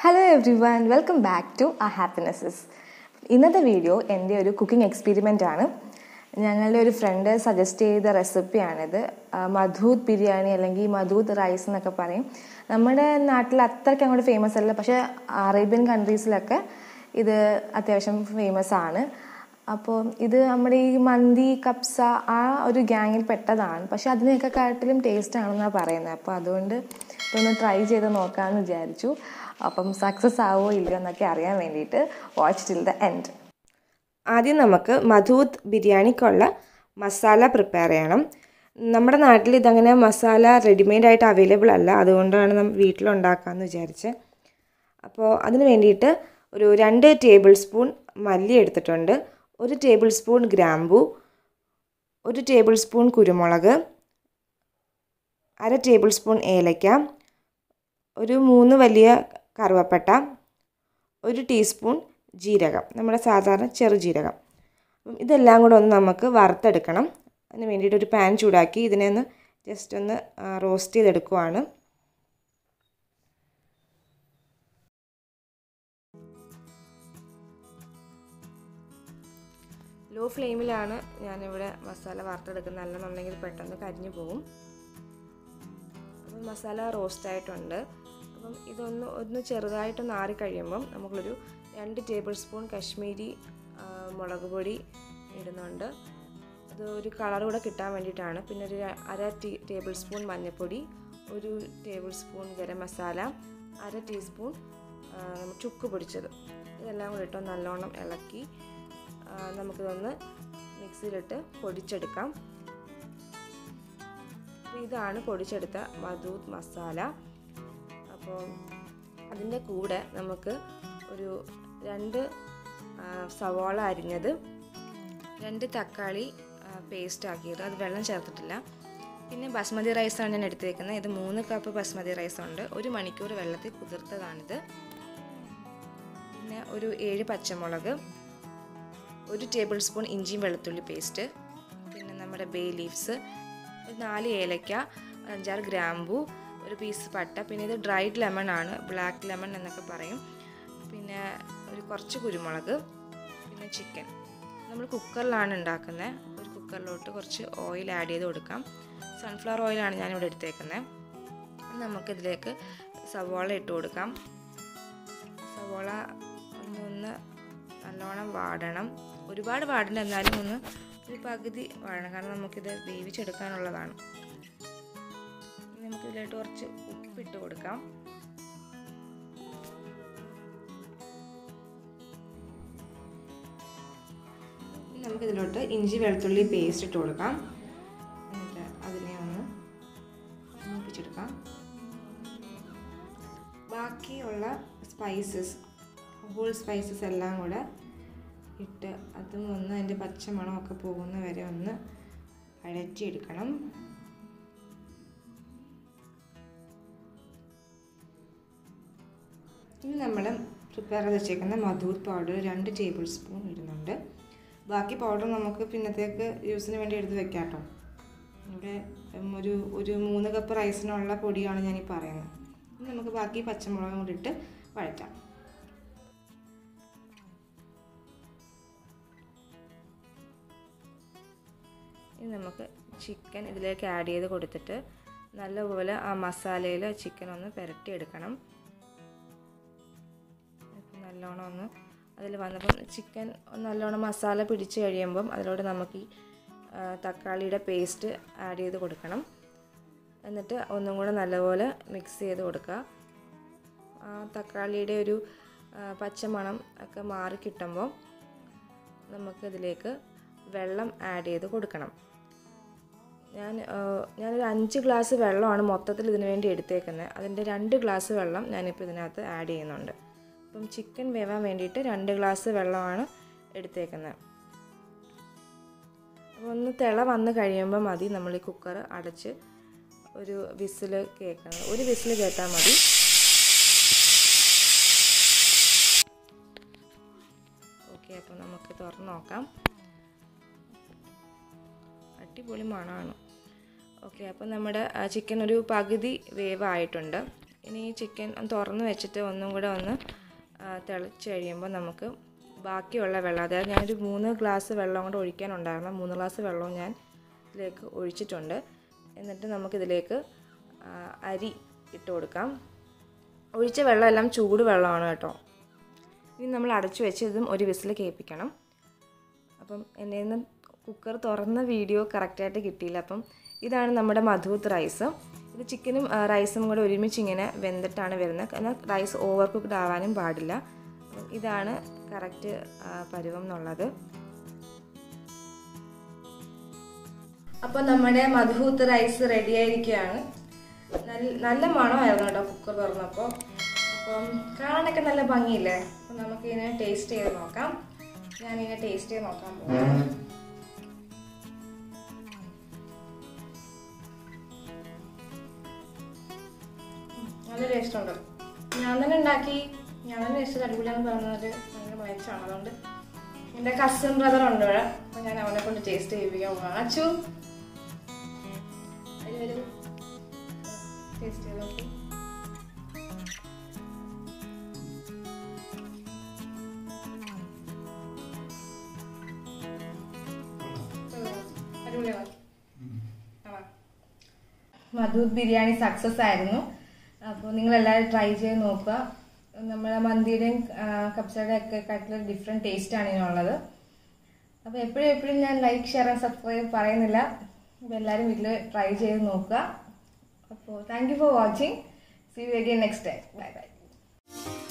Hello everyone welcome back to ആ happinesses ഇന്നത്തെ video എൻ്റെ ഒരു കുക്കിംഗ് എക്സ്പെരിമെൻ്റ് ആണ് ഞങ്ങളുടെ ഒരു ഫ്രണ്ട് സജസ്റ്റ് ചെയ്ത റെസിപ്പിയാണിത് ആ, മധൂത് ബിരിയാണി അല്ലെങ്കിൽ മധൂത് റൈസ് എന്നൊക്കെ പറയും നമ്മുടെ നാട്ടിൽ അത്രയ്ക്ക് അങ്ങോട്ട് ഫേമസ് അല്ല പക്ഷേ അറേബ്യൻ കൺട്രീസിലൊക്കെ ഇത് അത്യാവശ്യം ഫേമസ് ആണ് അപ്പോൾ ഇത് നമ്മുടെ ഈ മന്തി കപ്സ ആ ഒരു ഗ്യാങ്ങിൽ പെട്ടതാണ് പക്ഷെ അതിനെയൊക്കെ കാട്ടിലും ടേസ്റ്റ് ആണെന്നാണ് പറയുന്നത് അപ്പോൾ അതുകൊണ്ട് ഇതൊന്ന് ട്രൈ ചെയ്ത് നോക്കാമെന്ന് വിചാരിച്ചു അപ്പം സക്സസ് ആവോ ഇല്ലയോ എന്നൊക്കെ അറിയാൻ വേണ്ടിയിട്ട് വാച്ച് ടിൽ ദ എൻഡ് ആദ്യം നമുക്ക് മധൂത്ത് ബിരിയാണിക്കുള്ള മസാല പ്രിപ്പയർ ചെയ്യണം നമ്മുടെ നാട്ടിൽ ഇതങ്ങനെ മസാല റെഡിമെയ്ഡ് ആയിട്ട് അവൈലബിൾ അല്ല അതുകൊണ്ടാണ് നമ്മൾ വീട്ടിലുണ്ടാക്കാമെന്ന് വിചാരിച്ച് അപ്പോൾ അതിന് വേണ്ടിയിട്ട് ഒരു രണ്ട് ടേബിൾ സ്പൂൺ മല്ലി എടുത്തിട്ടുണ്ട് ഒരു ടേബിൾ സ്പൂൺ ഗ്രാമ്പു ഒരു ടേബിൾ സ്പൂൺ കുരുമുളക് അര ടേബിൾ സ്പൂൺ ഏലക്ക ഒരു മൂന്ന് വലിയ കറുവപ്പട്ട ഒരു ടീസ്പൂൺ ജീരകം നമ്മുടെ സാധാരണ ചെറുജീരകം അപ്പം ഇതെല്ലാം കൂടെ ഒന്ന് നമുക്ക് വറുത്തെടുക്കണം അതിന് വേണ്ടിയിട്ട് ഒരു പാൻ ചൂടാക്കി ഇതിനെ ഒന്ന് ജസ്റ്റ് ഒന്ന് റോസ്റ്റ് ചെയ്തെടുക്കുവാണ് ലോ ഫ്ലെയിമിലാണ് ഞാനിവിടെ മസാല വറുത്തെടുക്കുന്നത് അല്ലെന്നുണ്ടെങ്കിൽ പെട്ടെന്ന് കരിഞ്ഞു പോകും അപ്പം മസാല റോസ്റ്റ് ആയിട്ടുണ്ട് അപ്പം ഇതൊന്ന് ഒന്ന് ചെറുതായിട്ടൊന്ന് ആറിക്കഴിയുമ്പം നമുക്കൊരു രണ്ട് ടേബിൾ സ്പൂൺ കശ്മീരി ആ, മുളക് പൊടി ഇടുന്നുണ്ട് അത് ഒരു കളർ കൂടെ കിട്ടാൻ വേണ്ടിയിട്ടാണ് പിന്നെ ഒരു അര ടീ ടേബിൾ സ്പൂൺ മഞ്ഞൾപ്പൊടി ഒരു ടേബിൾ സ്പൂൺ ഗരം മസാല അര ടീസ്പൂൺ ആ, നമ്മ- ചുക്ക് പൊടിച്ചത് ഇതെല്ലാം കൂടി ഇട്ട് നല്ലോണം ഇളക്കി ആ, നമുക്കിതൊന്ന് മിക്സിയിലിട്ട് പൊടിച്ചെടുക്കാം അപ്പോൾ ഇതാണ് പൊടിച്ചെടുത്ത മധൂത് മസാല അപ്പോൾ അതിൻ്റെ കൂടെ നമുക്ക് ഒരു രണ്ട് ആ, സവാള അരിഞ്ഞത് രണ്ട് തക്കാളി പേസ്റ്റ് ആക്കിയത് അത് വെള്ളം ചേർത്തിട്ടില്ല പിന്നെ ബസ്മതി റൈസാണ് ഞാൻ എടുത്തേക്കുന്നത് ഇത് മൂന്ന് കപ്പ് ബസ്മതി റൈസ് ഉണ്ട് ഒരു മണിക്കൂർ വെള്ളത്തിൽ കുതിർത്തതാണിത് പിന്നെ ഒരു ഏഴ് പച്ചമുളക് ഒരു ടേബിൾ സ്പൂൺ ഇഞ്ചിയും വെളുത്തുള്ളി പേസ്റ്റ് പിന്നെ നമ്മുടെ ബേ ലീവ്സ് ഒരു നാല് ഏലക്ക അഞ്ചാറ് ഗ്രാമ്പു ഒരു പീസ് പട്ട പിന്നെ ഇത് ഡ്രൈഡ് ലെമൺ ആണ് ബ്ലാക്ക് ലെമൺ എന്നൊക്കെ പറയും പിന്നെ ഒരു കുറച്ച് കുരുമുളക് പിന്നെ ചിക്കൻ നമ്മൾ കുക്കറിലാണ് ഉണ്ടാക്കുന്നത് ഒരു കുക്കറിലോട്ട് കുറച്ച് ഓയിൽ ആഡ് ചെയ്ത് കൊടുക്കാം സൺഫ്ലവർ ഓയിലാണ് ഞാനിവിടെ എടുത്തേക്കുന്നത് നമുക്കിതിലേക്ക് സവോള ഇട്ട് കൊടുക്കാം സവോള ഒന്ന് ഒന്ന് നല്ലോണം വാടണം ഒരുപാട് വാടണ്ട എന്നാലും ഒന്ന് ഒരു പകുതി വാടണം കാരണം നമുക്കിത് വേവിച്ചെടുക്കാനുള്ളതാണ് ഇനി നമുക്ക് ഇതിലോട്ട് കുറച്ച് ഉപ്പിട്ട് കൊടുക്കാം ഇനി നമുക്കിതിലോട്ട് ഇഞ്ചി വെളുത്തുള്ളി പേസ്റ്റ് ഇട്ട് കൊടുക്കാം എന്നിട്ട് അതിനെ ഒന്ന് മൂപ്പിച്ചെടുക്കാം ബാക്കിയുള്ള സ്പൈസസ് ഹോൾ സ്പൈസസ് എല്ലാം കൂടെ ഇട്ട് അതും ഒന്ന് അതിൻ്റെ പച്ചമണമൊക്കെ പോകുന്ന വരെ ഒന്ന് വഴറ്റിയെടുക്കണം ഇനി നമ്മൾ പ്രിപ്പയർ ചെയ്ത് വെച്ചേക്കുന്ന മധൂർ പൗഡർ രണ്ട് ടേബിൾ സ്പൂൺ ഇടുന്നുണ്ട് ബാക്കി പൗഡർ നമുക്ക് പിന്നത്തേക്ക് യൂസിന് വേണ്ടി എടുത്ത് വെക്കാം കേട്ടോ ഇവിടെ ഉം, ഒരു ഒരു മൂന്ന് കപ്പ് റൈസിനുള്ള പൊടിയാണ് ഞാൻ ഈ പറയുന്നത് ഇനി നമുക്ക് ബാക്കി പച്ചമുളകും കൂടി ഇട്ട് വഴറ്റാം ഇനി നമുക്ക് ചിക്കൻ ഇതിലേക്ക് ആഡ് ചെയ്ത് കൊടുത്തിട്ട് നല്ലപോലെ ആ മസാലയിൽ ചിക്കൻ ഒന്ന് പുരട്ടിയെടുക്കണം ഇപ്പം നല്ലോണം ഒന്ന് അതിൽ വന്നപ്പം ചിക്കൻ നല്ലോണം മസാല പിടിച്ച് കഴിയുമ്പം അതിലോട്ട് നമുക്ക് ഈ ആ, തക്കാളിയുടെ പേസ്റ്റ് ആഡ് ചെയ്ത് കൊടുക്കണം എന്നിട്ട് ഒന്നും കൂടെ നല്ലപോലെ മിക്സ് ചെയ്ത് കൊടുക്കുക ആ തക്കാളിയുടെ ഒരു ആ, പച്ചമണം ഒക്കെ മാറി കിട്ടുമ്പോൾ നമുക്കിതിലേക്ക് വെള്ളം ആഡ് ചെയ്ത് കൊടുക്കണം ഞാൻ ആ, ഞാനൊരു അഞ്ച് ഗ്ലാസ് വെള്ളമാണ് മൊത്തത്തിൽ ഇതിനു വേണ്ടി എടുത്തേക്കുന്നത് അതിൻ്റെ രണ്ട് ഗ്ലാസ് വെള്ളം ഞാനിപ്പോൾ ഇതിനകത്ത് ആഡ് ചെയ്യുന്നുണ്ട് അപ്പം ചിക്കൻ വേവാൻ വേണ്ടിയിട്ട് രണ്ട് ഗ്ലാസ് വെള്ളമാണ് എടുത്തേക്കുന്നത് അപ്പോൾ ഒന്ന് തിള വന്ന് കഴിയുമ്പോൾ മതി നമ്മൾ ഈ കുക്കർ അടച്ച് ഒരു വിസിൽ കേൾക്കുന്നത് ഒരു വിസിൽ കേട്ടാൽ മതി ഓക്കെ അപ്പോൾ നമുക്ക് തുറന്ന് നോക്കാം അടിപൊളി മണമാണ് ഓക്കെ അപ്പോൾ നമ്മുടെ ചിക്കൻ ഒരു പകുതി വേവ് ആയിട്ടുണ്ട് ഇനി ഈ ചിക്കൻ തുറന്ന് വെച്ചിട്ട് ഒന്നും കൂടെ ഒന്ന് ആ, തിളച്ച് കഴിയുമ്പോൾ നമുക്ക് ബാക്കിയുള്ള വെള്ളം അതായത് ഞാനൊരു മൂന്ന് ഗ്ലാസ് വെള്ളം കൂടെ ഒഴിക്കാനുണ്ടായിരുന്നു മൂന്ന് ഗ്ലാസ് വെള്ളവും ഞാൻ ഇതിലേക്ക് ഒഴിച്ചിട്ടുണ്ട് എന്നിട്ട് നമുക്കിതിലേക്ക് ആ, അരി ഇട്ട് കൊടുക്കാം ഒഴിച്ച വെള്ളമെല്ലാം ചൂട് വെള്ളമാണ് കേട്ടോ ഇനി നമ്മൾ അടച്ചു വെച്ച് ഇതും ഒരു വിസിൽ കേൾപ്പിക്കണം അപ്പം എൻ്റെ നിന്ന് കുക്കർ തുറന്ന വീഡിയോ കറക്റ്റായിട്ട് കിട്ടിയില്ല അപ്പം ഇതാണ് നമ്മുടെ മധൂത്ത് റൈസ് ഇത് ചിക്കനും ആ, റൈസും കൂടെ ഒരുമിച്ച് ഇങ്ങനെ വെന്തിട്ടാണ് വരുന്നത് എന്നാൽ റൈസ് ഓവർ കുക്ക്ഡ് ആവാനും പാടില്ല അപ്പം ഇതാണ് കറക്റ്റ് പരുവം എന്നുള്ളത് അപ്പോൾ നമ്മുടെ മധുഹൂത്ത് റൈസ് റെഡി ആയിരിക്കുകയാണ് നല്ല നല്ല മണമായിരുന്നു കേട്ടോ കുക്കർ തുറന്നപ്പോൾ അപ്പം കാണാനൊക്കെ നല്ല ഭംഗിയില്ലേ അപ്പം നമുക്ക് ഇതിനെ ടേസ്റ്റ് ചെയ്ത് നോക്കാം ഞാൻ ഇതിനെ ടേസ്റ്റ് ചെയ്ത് നോക്കാൻ പോകും നല്ല ടേസ്റ്റ് ഉണ്ട് ഞാൻ തന്നെ ഉണ്ടാക്കി ഞാൻ തന്നെ ടേസ്റ്റ് അടിപൊളിയാന്ന് പറയുന്നത് ഭയങ്കര മികച്ചാണ് അതുകൊണ്ട് എൻ്റെ കസിൻ ബ്രദർ ഉണ്ട് ഇവിടെ അപ്പം ഞാൻ അവനെ കൊണ്ട് ടേസ്റ്റ് ചെയ്യിപ്പിക്കാൻ പോകാം അച്ചു വരൂ, വരൂ. ടേസ്റ്റ് ചെയ്ത് നോക്കൂ അടിപൊളിയാണ് ആ. മധൂത് ബിരിയാണി സക്സസ് ആയിരുന്നു അപ്പോൾ നിങ്ങൾ എല്ലാവരും ട്രൈ ചെയ്ത് നോക്കുക നമ്മുടെ മന്തിയുടെയും കപ്സയുടെയും ഒക്കെ കാട്ടിലും ഡിഫറെൻറ്റ് ടേസ്റ്റ് ആണ് ഇതിനുള്ളത് അപ്പോൾ എപ്പോഴും എപ്പോഴും ഞാൻ ലൈക്ക് ഷെയർ ആൻഡ് സബ്സ്ക്രൈബ് പറയുന്നില്ല അപ്പോൾ എല്ലാവരും വീട്ടിൽ ട്രൈ ചെയ്ത് നോക്കുക അപ്പോൾ thank you for watching see you again next time bye by